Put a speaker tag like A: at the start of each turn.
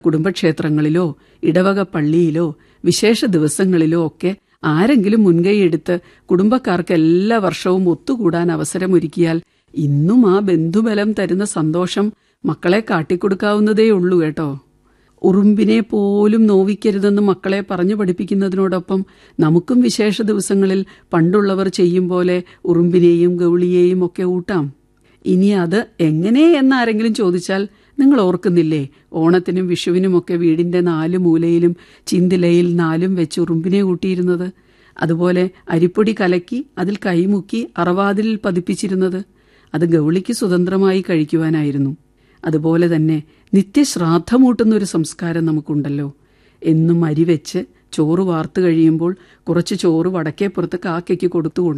A: കുടുംബക്ഷേത്രങ്ങളിലോ ഇടവക പള്ളിയിലോ വിശേഷ ദിവസങ്ങളിലോ ഒക്കെ ആരെങ്കിലും മുൻകൈയെടുത്ത് കുടുംബക്കാർക്ക് എല്ലാ വർഷവും ഒത്തുകൂടാൻ അവസരമൊരുക്കിയാൽ ഇന്നും ആ ബന്ധുബലം തരുന്ന സന്തോഷം മക്കളെ കാട്ടിക്കൊടുക്കാവുന്നതേയുള്ളൂ കേട്ടോ ഉറുമ്പിനെ പോലും നോവിക്കരുതെന്ന് മക്കളെ പറഞ്ഞു പഠിപ്പിക്കുന്നതിനോടൊപ്പം നമുക്കും വിശേഷ ദിവസങ്ങളിൽ പണ്ടുള്ളവർ ചെയ്യും പോലെ ഉറുമ്പിനെയും ഗൗളിയെയും ഒക്കെ ഊട്ടാം ഇനി അത് എങ്ങനെ എന്നാരെങ്കിലും ചോദിച്ചാൽ നിങ്ങൾ ഓർക്കുന്നില്ലേ ഓണത്തിനും വിഷുവിനുമൊക്കെ വീടിന്റെ നാലു മൂലയിലും ചിന്തിലയിൽ നാലും വെച്ച് ഉറുമ്പിനെ കൂട്ടിയിരുന്നത് അതുപോലെ അരിപ്പൊടി കലക്കി അതിൽ കൈമുക്കി അറവാതിലിൽ പതിപ്പിച്ചിരുന്നത് അത് ഗൗളിക്ക് സ്വതന്ത്രമായി കഴിക്കുവാനായിരുന്നു അതുപോലെ തന്നെ നിത്യശ്രാദ്ധമൂട്ടുന്ന ഒരു സംസ്കാരം നമുക്കുണ്ടല്ലോ എന്നും അരി വെച്ച് ചോറ് വാർത്തു കഴിയുമ്പോൾ കുറച്ച് ചോറ് വടക്കേപ്പുറത്ത് കാക്കയ്ക്ക് കൊടുത്തു